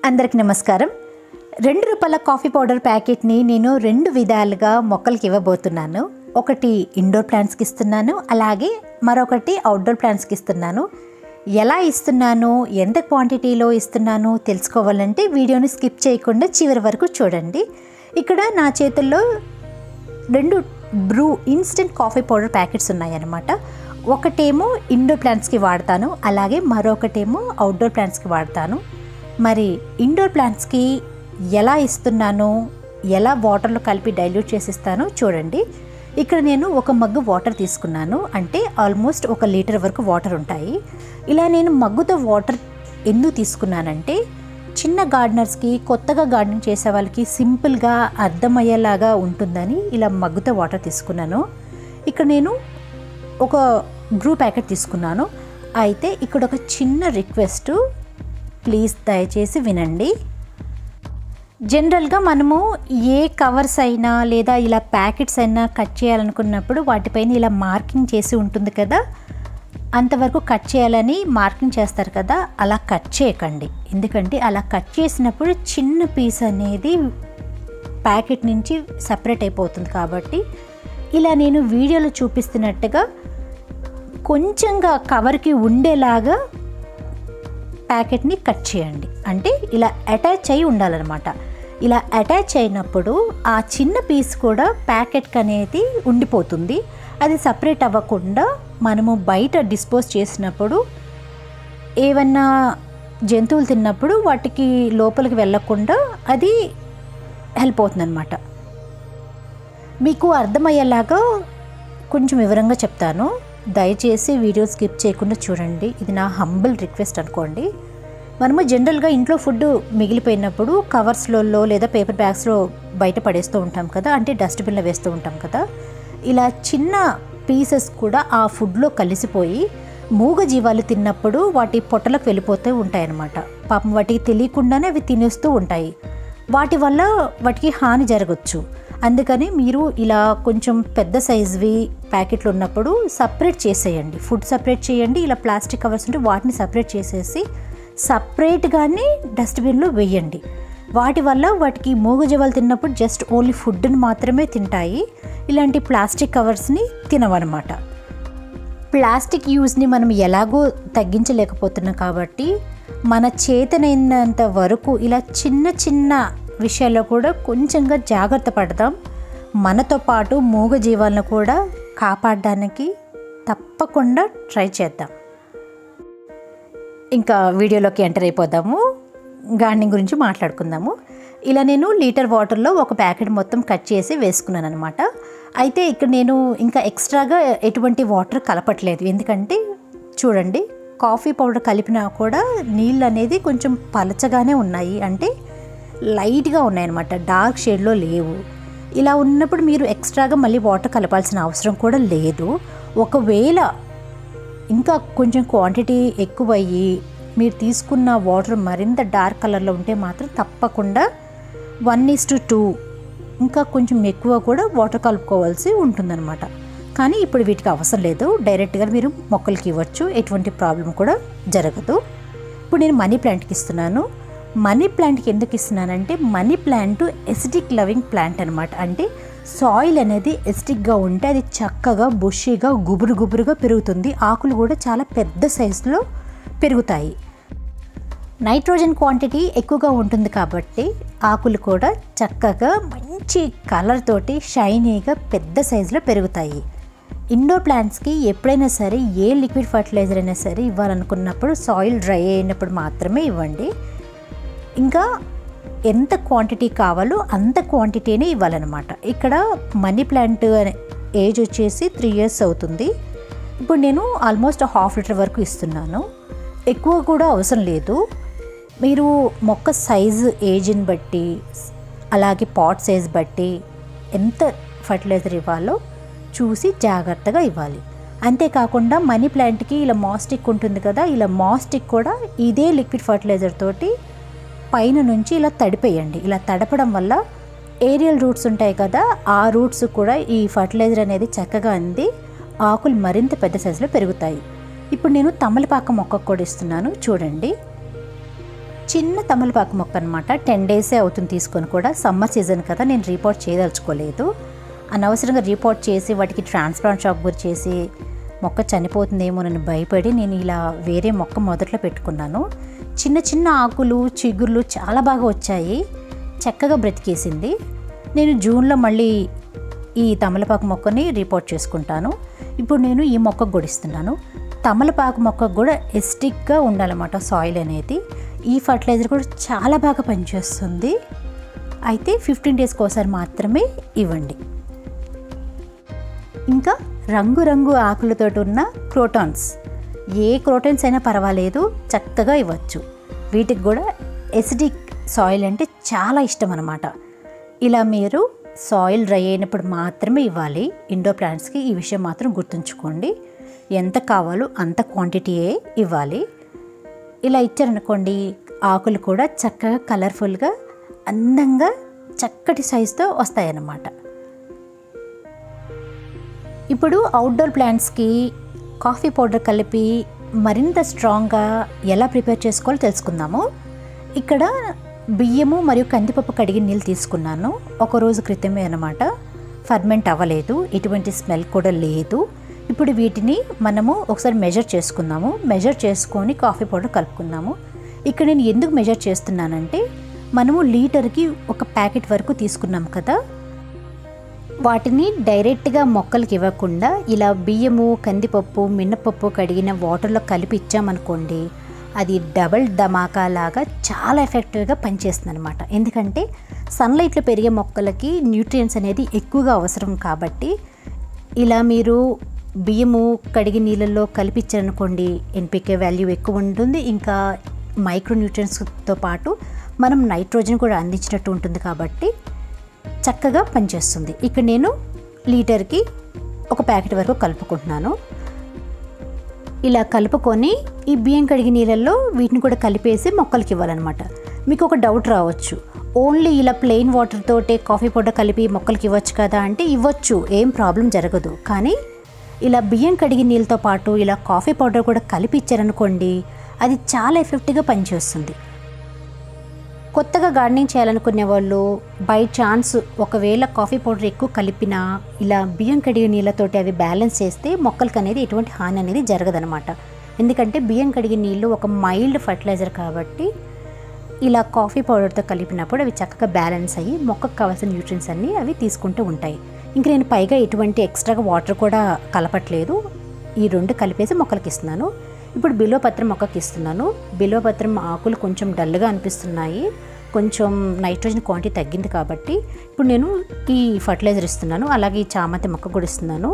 అందరికి నమస్కారం రెండు రూపాయల కాఫీ పౌడర్ ప్యాకెట్ని నేను రెండు విధాలుగా మొక్కలకి ఇవ్వబోతున్నాను ఒకటి ఇండోర్ ప్లాంట్స్కి ఇస్తున్నాను అలాగే మరొకటి అవుట్డోర్ ప్లాంట్స్కి ఇస్తున్నాను ఎలా ఇస్తున్నాను ఎంత క్వాంటిటీలో ఇస్తున్నాను తెలుసుకోవాలంటే వీడియోని స్కిప్ చేయకుండా చివరి వరకు చూడండి ఇక్కడ నా చేతుల్లో రెండు Bru instant coffee powder packets ఉన్నాయన్నమాట ఒకటేమో ఇండోర్ ప్లాంట్స్కి వాడతాను అలాగే మరొకటేమో అవుట్డోర్ ప్లాంట్స్కి వాడతాను మరి ఇండోర్ ప్లాంట్స్కి ఎలా ఇస్తున్నాను ఎలా వాటర్లో కలిపి డైల్యూట్ చేసిస్తానో చూడండి ఇక్కడ నేను ఒక మగ్గు వాటర్ తీసుకున్నాను అంటే ఆల్మోస్ట్ ఒక లీటర్ వరకు వాటర్ ఉంటాయి ఇలా నేను మగ్గుతో వాటర్ ఎందుకు తీసుకున్నానంటే చిన్న గార్డెనర్స్కి కొత్తగా గార్డెనింగ్ చేసే వాళ్ళకి సింపుల్గా అర్థమయ్యేలాగా ఉంటుందని ఇలా మగ్గుతో వాటర్ తీసుకున్నాను ఇక్కడ నేను ఒక బ్రూ ప్యాకెట్ తీసుకున్నాను అయితే ఇక్కడ ఒక చిన్న రిక్వెస్ట్ ప్లీజ్ దయచేసి వినండి జనరల్గా మనము ఏ కవర్స్ అయినా లేదా ఇలా ప్యాకెట్స్ అయినా కట్ చేయాలనుకున్నప్పుడు వాటిపైన ఇలా మార్కింగ్ చేసి ఉంటుంది కదా అంతవరకు కట్ చేయాలని మార్కింగ్ చేస్తారు కదా అలా కట్ చేయకండి ఎందుకంటే అలా కట్ చేసినప్పుడు చిన్న పీస్ అనేది ప్యాకెట్ నుంచి సపరేట్ అయిపోతుంది కాబట్టి ఇలా నేను వీడియోలో చూపిస్తున్నట్టుగా కొంచెంగా కవర్కి ఉండేలాగా ప్యాకెట్ని కట్ చేయండి అంటే ఇలా అటాచ్ అయి ఉండాలన్నమాట ఇలా అటాచ్ అయినప్పుడు ఆ చిన్న పీస్ కూడా ప్యాకెట్కి అనేది ఉండిపోతుంది అది సపరేట్ అవ్వకుండా మనము బయట డిస్పోజ్ చేసినప్పుడు ఏమన్నా జంతువులు తిన్నప్పుడు వాటికి లోపలికి వెళ్ళకుండా అది హెల్ప్ అవుతుందన్నమాట మీకు అర్థమయ్యేలాగా కొంచెం వివరంగా చెప్తాను దయచేసి వీడియో స్కిప్ చేయకుండా చూడండి ఇది నా హంబుల్ రిక్వెస్ట్ అనుకోండి మనము జనరల్గా ఇంట్లో ఫుడ్ మిగిలిపోయినప్పుడు కవర్స్లలో లేదా పేపర్ బ్యాగ్స్లో బయట పడేస్తూ ఉంటాం కదా అంటే డస్ట్బిన్లో వేస్తూ ఉంటాం కదా ఇలా చిన్న పీసెస్ కూడా ఆ ఫుడ్లో కలిసిపోయి మూగ జీవాలు తిన్నప్పుడు వాటి పొట్టలకు వెళ్ళిపోతూ ఉంటాయన్నమాట పాపం వాటికి తెలియకుండానే అవి తినేస్తూ ఉంటాయి వాటి వల్ల వాటికి హాని జరగచ్చు అందుకని మీరు ఇలా కొంచెం పెద్ద సైజువి ప్యాకెట్లు ఉన్నప్పుడు సపరేట్ చేసేయండి ఫుడ్ సపరేట్ చేయండి ఇలా ప్లాస్టిక్ కవర్స్ ఉంటే వాటిని సపరేట్ చేసేసి సపరేట్గానే డస్ట్బిన్లో వేయండి వాటి వల్ల వాటికి మూగజీవాలు తిన్నప్పుడు జస్ట్ ఓన్లీ ఫుడ్ని మాత్రమే తింటాయి ఇలాంటి ప్లాస్టిక్ కవర్స్ని తినవన్నమాట ప్లాస్టిక్ యూజ్ని మనం ఎలాగో తగ్గించలేకపోతున్నాం కాబట్టి మన చేతనైనంత వరకు ఇలా చిన్న చిన్న విషయాల్లో కూడా కొంచెంగా జాగ్రత్త పడదాం మనతో పాటు మూగ జీవాలను కూడా కాపాడడానికి తప్పకుండా ట్రై చేద్దాం ఇంకా వీడియోలోకి ఎంటర్ అయిపోదాము గార్డెనింగ్ గురించి మాట్లాడుకుందాము ఇలా నేను లీటర్ వాటర్లో ఒక ప్యాకెట్ మొత్తం కట్ చేసి వేసుకున్నాను అనమాట అయితే ఇక్కడ నేను ఇంకా ఎక్స్ట్రాగా ఎటువంటి వాటర్ కలపట్లేదు ఎందుకంటే చూడండి కాఫీ పౌడర్ కలిపినా కూడా నీళ్ళు అనేది కొంచెం పలచగానే ఉన్నాయి అంటే లైట్గా ఉన్నాయన్నమాట డార్క్ షేడ్లో లేవు ఇలా ఉన్నప్పుడు మీరు ఎక్స్ట్రాగా మళ్ళీ వాటర్ కలపాల్సిన అవసరం కూడా లేదు ఒకవేళ ఇంకా కొంచెం క్వాంటిటీ ఎక్కువయ్యి మీరు తీసుకున్న వాటర్ మరింత డార్క్ కలర్లో ఉంటే మాత్రం తప్పకుండా వన్ ఈస్ టు టూ ఇంకా కొంచెం ఎక్కువ కూడా వాటర్ కలుపుకోవాల్సి ఉంటుందన్నమాట కానీ ఇప్పుడు వీటికి అవసరం లేదు డైరెక్ట్గా మీరు మొక్కలకి ఇవ్వచ్చు ఎటువంటి ప్రాబ్లం కూడా జరగదు ఇప్పుడు నేను మనీ ప్లాంట్కి ఇస్తున్నాను మనీ ప్లాంట్కి ఎందుకు ఇస్తున్నానంటే money plant acidic loving plant అనమాట అంటే సాయిల్ అనేది ఎసిడిక్గా ఉంటే అది చక్కగా బుషీగా గుబురు గుబురుగా పెరుగుతుంది ఆకులు కూడా చాలా పెద్ద సైజులో పెరుగుతాయి నైట్రోజన్ క్వాంటిటీ ఎక్కువగా ఉంటుంది కాబట్టి ఆకులు కూడా చక్కగా మంచి కలర్ తోటి షైనీగా పెద్ద సైజులో పెరుగుతాయి ఇండోర్ ప్లాంట్స్కి ఎప్పుడైనా సరే ఏ లిక్విడ్ ఫర్టిలైజర్ అయినా సరే ఇవ్వాలనుకున్నప్పుడు సాయిల్ డ్రై అయినప్పుడు మాత్రమే ఇవ్వండి ఇంకా ఎంత క్వాంటిటీ కావాలో అంత క్వాంటిటీనే ఇవ్వాలన్నమాట ఇక్కడ మనీ ప్లాంట్ ఏజ్ వచ్చేసి త్రీ ఇయర్స్ అవుతుంది ఇప్పుడు నేను ఆల్మోస్ట్ హాఫ్ లీటర్ వరకు ఇస్తున్నాను ఎక్కువ కూడా అవసరం లేదు మీరు మొక్క సైజు ఏజ్ని బట్టి అలాగే పాట్ సైజ్ బట్టి ఎంత ఫర్టిలైజర్ ఇవ్వాలో చూసి జాగ్రత్తగా ఇవ్వాలి అంతేకాకుండా మనీ ప్లాంట్కి ఇలా మాస్టిక్ ఉంటుంది కదా ఇలా మాస్టిక్ కూడా ఇదే లిక్విడ్ ఫర్టిలైజర్ తోటి పైన నుంచి ఇలా తడిపేయండి ఇలా తడపడం వల్ల ఏరియల్ రూట్స్ ఉంటాయి కదా ఆ రూట్స్ కూడా ఈ ఫర్టిలైజర్ అనేది చక్కగా అంది ఆకులు మరింత పెద్ద సైజులో పెరుగుతాయి ఇప్పుడు నేను తమలపాక మొక్కకు కూడా ఇస్తున్నాను చూడండి చిన్న తమలపాకు మొక్క అనమాట టెన్ డేసే అవుతుంది తీసుకొని కూడా సమ్మర్ సీజన్ కదా నేను రిపోర్ట్ చేయదలుచుకోలేదు అనవసరంగా రిపోర్ట్ చేసి వాటికి ట్రాన్స్ప్లాంట్ షాప్ గురి చేసి మొక్క చనిపోతుందేమో నన్ను భయపడి నేను ఇలా వేరే మొక్క మొదట్లో పెట్టుకున్నాను చిన్న చిన్న ఆకులు చిగుర్లు చాలా బాగా వచ్చాయి చక్కగా బ్రతికేసింది నేను జూన్లో మళ్ళీ ఈ తమలపాకు మొక్కని రిపోర్ట్ చేసుకుంటాను ఇప్పుడు నేను ఈ మొక్కకు గొడిస్తున్నాను తమలపాకు మొక్కకు కూడా ఎస్టిక్గా ఉండాలన్నమాట సాయిల్ అనేది ఈ ఫర్టిలైజర్ కూడా చాలా బాగా పనిచేస్తుంది అయితే ఫిఫ్టీన్ డేస్కి ఒకసారి మాత్రమే ఇవ్వండి ఇంకా రంగురంగు ఆకులతో ఉన్న క్రోటాన్స్ ఏ క్రోటాన్స్ అయినా పర్వాలేదు చక్కగా ఇవ్వచ్చు వీటికి కూడా ఎసిడిక్ సాయిల్ అంటే చాలా ఇష్టం అనమాట ఇలా మీరు సాయిల్ డ్రై అయినప్పుడు మాత్రమే ఇవ్వాలి ఇండోర్ ప్లాంట్స్కి ఈ విషయం మాత్రం గుర్తుంచుకోండి ఎంత కావాలో అంత క్వాంటిటీయే ఇవ్వాలి ఇలా ఇచ్చారనుకోండి ఆకులు కూడా చక్కగా కలర్ఫుల్గా అందంగా చక్కటి సైజుతో వస్తాయన్నమాట ఇప్పుడు అవుట్డోర్ ప్లాంట్స్కి కాఫీ పౌడర్ కలిపి మరింత స్ట్రాంగ్గా ఎలా ప్రిపేర్ చేసుకోవాలో తెలుసుకుందాము ఇక్కడ బియ్యము మరియు కందిపప్పు కడిగి నీళ్ళు తీసుకున్నాను ఒక రోజు క్రితమే అనమాట ఫర్మెంట్ అవ్వలేదు ఎటువంటి స్మెల్ కూడా లేదు ఇప్పుడు వీటిని మనము ఒకసారి మెజర్ చేసుకుందాము మెజర్ చేసుకొని కాఫీ పౌడర్ కలుపుకుందాము ఇక్కడ నేను ఎందుకు మెజర్ చేస్తున్నానంటే మనము లీటర్కి ఒక ప్యాకెట్ వరకు తీసుకున్నాం కదా వాటిని డైరెక్ట్గా మొక్కలకి ఇవ్వకుండా ఇలా బియ్యము కందిపప్పు మినపప్పు కడిగిన వాటర్లో కలిపి ఇచ్చామనుకోండి అది డబల్ ధమాకా లాగా చాలా ఎఫెక్టివ్గా పనిచేస్తుంది అనమాట ఎందుకంటే సన్లైట్లో పెరిగే మొక్కలకి న్యూట్రియంట్స్ అనేది ఎక్కువగా అవసరం కాబట్టి ఇలా మీరు బియ్యము కడిగి నీళ్ళల్లో కలిపించారనుకోండి ఎన్పికే వాల్యూ ఎక్కువ ఉంటుంది ఇంకా మైక్రో న్యూట్రియంట్స్తో పాటు మనం నైట్రోజన్ కూడా అందించినట్టు ఉంటుంది కాబట్టి చక్కగా పనిచేస్తుంది ఇక్కడ నేను లీటర్కి ఒక ప్యాకెట్ వరకు కలుపుకుంటున్నాను ఇలా కలుపుకొని ఈ బియ్యం కడిగి నీళ్ళల్లో వీటిని కూడా కలిపేసి మొక్కలకి ఇవ్వాలన్నమాట మీకు ఒక డౌట్ రావచ్చు ఓన్లీ ఇలా ప్లెయిన్ వాటర్ తోటే కాఫీ పౌడర్ కలిపి మొక్కలకి ఇవ్వచ్చు కదా అంటే ఇవ్వచ్చు ఏం ప్రాబ్లం జరగదు కానీ ఇలా బియ్యం కడిగి నీళ్ళతో పాటు ఇలా కాఫీ పౌడర్ కూడా కలిపి ఇచ్చారనుకోండి అది చాలా ఎఫెక్టివ్గా పనిచేస్తుంది కొత్తగా గార్డెనింగ్ చేయాలనుకునే వాళ్ళు బై ఛాన్స్ ఒకవేళ కాఫీ పౌడర్ ఎక్కువ కలిపినా ఇలా బియ్యం కడిగే నీళ్ళతోటి అవి బ్యాలెన్స్ చేస్తే మొక్కలకి అనేది ఎటువంటి హాని అనేది జరగదనమాట ఎందుకంటే బియ్యం కడిగే నీళ్ళు ఒక మైల్డ్ ఫర్టిలైజర్ కాబట్టి ఇలా కాఫీ పౌడర్తో కలిపినప్పుడు అవి చక్కగా బ్యాలెన్స్ అయ్యి మొక్కకు కావాల్సిన న్యూట్రియన్స్ అన్నీ అవి తీసుకుంటూ ఉంటాయి ఇంక నేను పైగా ఎటువంటి ఎక్స్ట్రాగా వాటర్ కూడా కలపట్లేదు ఈ రెండు కలిపేసి మొక్కలకి ఇస్తున్నాను ఇప్పుడు బిలోపత్రం మొక్కకి ఇస్తున్నాను బిలోపత్రం ఆకులు కొంచెం డల్గా అనిపిస్తున్నాయి కొంచెం నైట్రోజన్ క్వాంటిటీ తగ్గింది కాబట్టి ఇప్పుడు నేను ఈ ఫర్టిలైజర్ ఇస్తున్నాను అలాగే ఈ చామంతి మొక్క కూడా ఇస్తున్నాను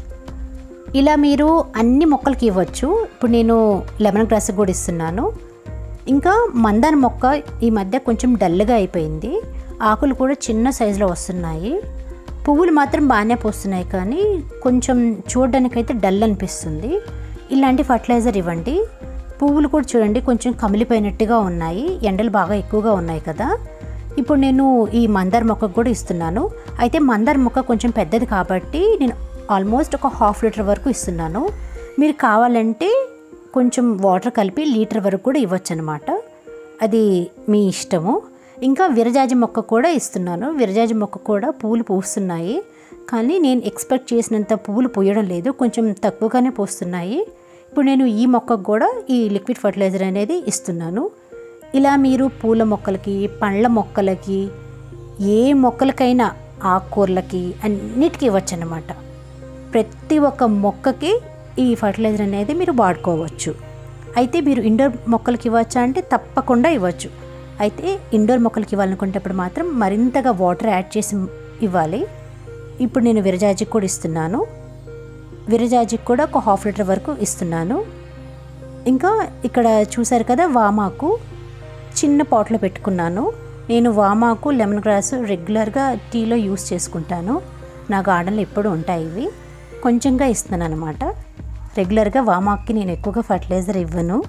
ఇలా మీరు అన్ని మొక్కలకి ఇవ్వచ్చు ఇప్పుడు నేను లెమన్ గ్రాస్ కూడా ఇస్తున్నాను ఇంకా మందార మొక్క ఈ మధ్య కొంచెం డల్గా అయిపోయింది ఆకులు కూడా చిన్న సైజులో వస్తున్నాయి పువ్వులు మాత్రం బాగానే పోస్తున్నాయి కానీ కొంచెం చూడడానికైతే డల్ అనిపిస్తుంది ఇలాంటి ఫర్టిలైజర్ ఇవ్వండి పువ్వులు కూడా చూడండి కొంచెం కమిలిపోయినట్టుగా ఉన్నాయి ఎండలు బాగా ఎక్కువగా ఉన్నాయి కదా ఇప్పుడు నేను ఈ మందార మొక్కకు కూడా ఇస్తున్నాను అయితే మందార మొక్క కొంచెం పెద్దది కాబట్టి నేను ఆల్మోస్ట్ ఒక హాఫ్ లీటర్ వరకు ఇస్తున్నాను మీరు కావాలంటే కొంచెం వాటర్ కలిపి లీటర్ వరకు కూడా ఇవ్వచ్చు అనమాట అది మీ ఇష్టము ఇంకా విరజాజి మొక్క కూడా ఇస్తున్నాను విరజాజి మొక్క కూడా పూలు పూస్తున్నాయి కానీ నేను ఎక్స్పెక్ట్ చేసినంత పువ్వులు పూయడం లేదు కొంచెం తక్కువగానే పూస్తున్నాయి ఇప్పుడు నేను ఈ మొక్కకు కూడా ఈ లిక్విడ్ ఫర్టిలైజర్ అనేది ఇస్తున్నాను ఇలా మీరు పూల మొక్కలకి పండ్ల మొక్కలకి ఏ మొక్కలకైనా ఆకుకూరలకి అన్నిటికీ ఇవ్వచ్చు అనమాట ప్రతి ఒక్క మొక్కకి ఈ ఫర్టిలైజర్ అనేది మీరు వాడుకోవచ్చు అయితే మీరు ఇండోర్ మొక్కలకి ఇవ్వచ్చా అంటే తప్పకుండా ఇవ్వచ్చు అయితే ఇండోర్ మొక్కలకి ఇవ్వాలనుకునేటప్పుడు మాత్రం మరింతగా వాటర్ యాడ్ చేసి ఇవ్వాలి ఇప్పుడు నేను విరజాజికి కూడా ఇస్తున్నాను విరజాజికి కూడా ఒక హాఫ్ లీటర్ వరకు ఇస్తున్నాను ఇంకా ఇక్కడ చూసారు కదా వామాకు చిన్న పాట్లో పెట్టుకున్నాను నేను వామాకు లెమన్ గ్రాస్ రెగ్యులర్గా టీలో యూస్ చేసుకుంటాను నా గార్డెన్లో ఎప్పుడు ఉంటాయి ఇవి కొంచెంగా ఇస్తున్నాను అనమాట రెగ్యులర్గా వామాక్కి నేను ఎక్కువగా ఫర్టిలైజర్ ఇవ్వను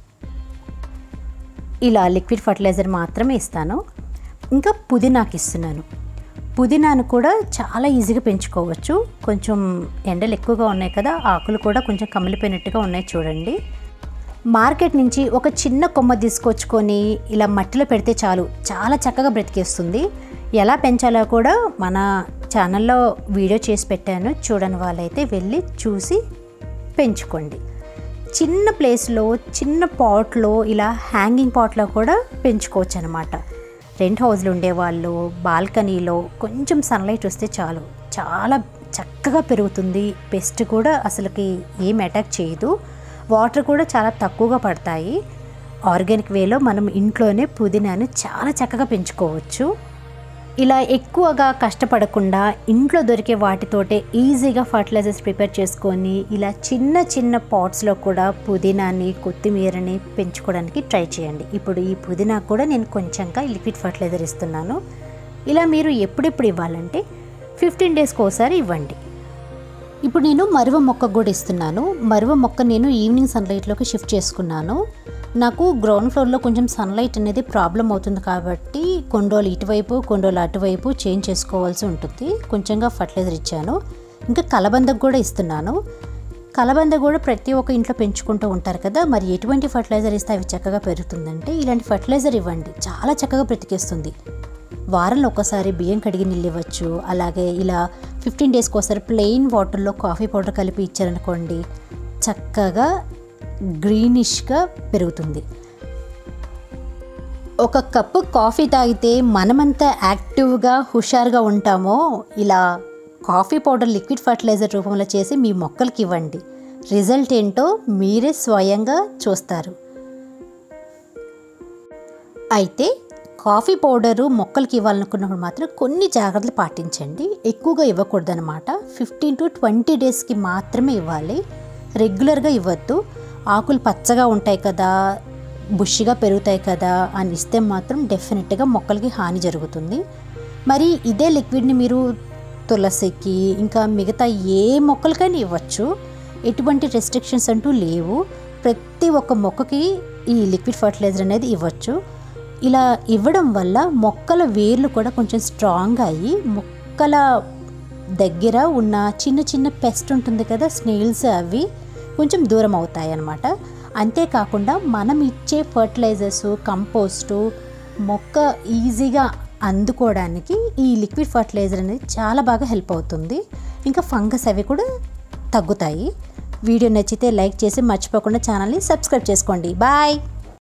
ఇలా లిక్విడ్ ఫర్టిలైజర్ మాత్రమే ఇస్తాను ఇంకా పుదీనాకి ఇస్తున్నాను పుదీనాను కూడా చాలా ఈజీగా పెంచుకోవచ్చు కొంచెం ఎండలు ఎక్కువగా ఉన్నాయి కదా ఆకులు కూడా కొంచెం కమిలిపోయినట్టుగా ఉన్నాయి చూడండి మార్కెట్ నుంచి ఒక చిన్న కొమ్మ తీసుకొచ్చుకొని ఇలా మట్టిలో పెడితే చాలు చాలా చక్కగా బ్రతికేస్తుంది ఎలా పెంచాలో కూడా మన ఛానల్లో వీడియో చేసి పెట్టాను చూడని వాళ్ళైతే వెళ్ళి చూసి పెంచుకోండి చిన్న ప్లేస్లో చిన్న పాట్లో ఇలా హ్యాంగింగ్ పాట్లో కూడా పెంచుకోవచ్చు అనమాట రెంట్ హౌస్లో ఉండేవాళ్ళు బాల్కనీలో కొంచెం సన్లైట్ వస్తే చాలు చాలా చక్కగా పెరుగుతుంది పెస్ట్ కూడా అసలుకి ఏం అటాక్ చేయదు వాటర్ కూడా చాలా తక్కువగా పడతాయి ఆర్గానిక్ వేలో మనం ఇంట్లోనే పుదీనాను చాలా చక్కగా పెంచుకోవచ్చు ఇలా ఎక్కువగా కష్టపడకుండా ఇంట్లో దొరికే వాటితోటే ఈజీగా ఫర్టిలైజర్స్ ప్రిపేర్ చేసుకొని ఇలా చిన్న చిన్న పాట్స్లో కూడా పుదీనాని కొత్తిమీరని పెంచుకోవడానికి ట్రై చేయండి ఇప్పుడు ఈ పుదీనా కూడా నేను కొంచెంగా లిక్విడ్ ఫర్టిలైజర్ ఇస్తున్నాను ఇలా మీరు ఎప్పుడెప్పుడు ఇవ్వాలంటే ఫిఫ్టీన్ డేస్కి ఒకసారి ఇవ్వండి ఇప్పుడు నేను మరువ మొక్క కూడా ఇస్తున్నాను మరువ మొక్క నేను ఈవినింగ్ సన్లైట్లోకి షిఫ్ట్ చేసుకున్నాను నాకు గ్రౌండ్ ఫ్లోర్లో కొంచెం సన్లైట్ అనేది ప్రాబ్లం అవుతుంది కాబట్టి కొన్ని రోజులు ఇటువైపు కొన్ని రోజులు అటువైపు చేంజ్ చేసుకోవాల్సి ఉంటుంది కొంచెంగా ఫర్టిలైజర్ ఇచ్చాను ఇంకా కలబందకు కూడా ఇస్తున్నాను కలబంద కూడా ప్రతి ఒక్క ఇంట్లో పెంచుకుంటూ ఉంటారు కదా మరి ఎటువంటి ఫర్టిలైజర్ ఇస్తే అవి చక్కగా పెరుగుతుందంటే ఇలాంటి ఫర్టిలైజర్ ఇవ్వండి చాలా చక్కగా బ్రతికేస్తుంది వారంలో ఒకసారి బియ్యం కడిగి నీళ్ళు ఇవ్వచ్చు అలాగే ఇలా ఫిఫ్టీన్ డేస్కి ఒకసారి ప్లెయిన్ వాటర్లో కాఫీ పౌడర్ కలిపి ఇచ్చారనుకోండి చక్కగా గ్రీనిష్గా పెరుగుతుంది ఒక కప్పు కాఫీ తాగితే మనమంతా యాక్టివ్గా హుషారుగా ఉంటామో ఇలా కాఫీ పౌడర్ లిక్విడ్ ఫర్టిలైజర్ రూపంలో చేసి మీ మొక్కలకి ఇవ్వండి రిజల్ట్ ఏంటో మీరే స్వయంగా చూస్తారు అయితే కాఫీ పౌడరు మొక్కలకి ఇవ్వాలనుకున్నప్పుడు మాత్రం కొన్ని జాగ్రత్తలు పాటించండి ఎక్కువగా ఇవ్వకూడదనమాట ఫిఫ్టీన్ టు ట్వంటీ డేస్కి మాత్రమే ఇవ్వాలి రెగ్యులర్గా ఇవ్వద్దు ఆకులు పచ్చగా ఉంటాయి కదా బుషిగా పెరుగుతాయి కదా అని ఇస్తే మాత్రం డెఫినెట్గా మొక్కలకి హాని జరుగుతుంది మరి ఇదే లిక్విడ్ని మీరు తులసికి ఇంకా మిగతా ఏ మొక్కలకైనా ఇవ్వచ్చు ఎటువంటి రెస్ట్రిక్షన్స్ అంటూ లేవు ప్రతి ఒక్క మొక్కకి ఈ లిక్విడ్ ఫర్టిలైజర్ అనేది ఇవ్వచ్చు ఇలా ఇవ్వడం వల్ల మొక్కల వేర్లు కూడా కొంచెం స్ట్రాంగ్ అయ్యి మొక్కల దగ్గర ఉన్న చిన్న చిన్న పెస్ట్ ఉంటుంది కదా స్నేల్స్ అవి కొంచెం దూరం అవుతాయి అన్నమాట అంతేకాకుండా మనం ఇచ్చే ఫర్టిలైజర్స్ కంపోస్టు మొక్క ఈజీగా అందుకోవడానికి ఈ లిక్విడ్ ఫర్టిలైజర్ అనేది చాలా బాగా హెల్ప్ అవుతుంది ఇంకా ఫంగస్ అవి కూడా తగ్గుతాయి వీడియో నచ్చితే లైక్ చేసి మర్చిపోకుండా ఛానల్ని సబ్స్క్రైబ్ చేసుకోండి బాయ్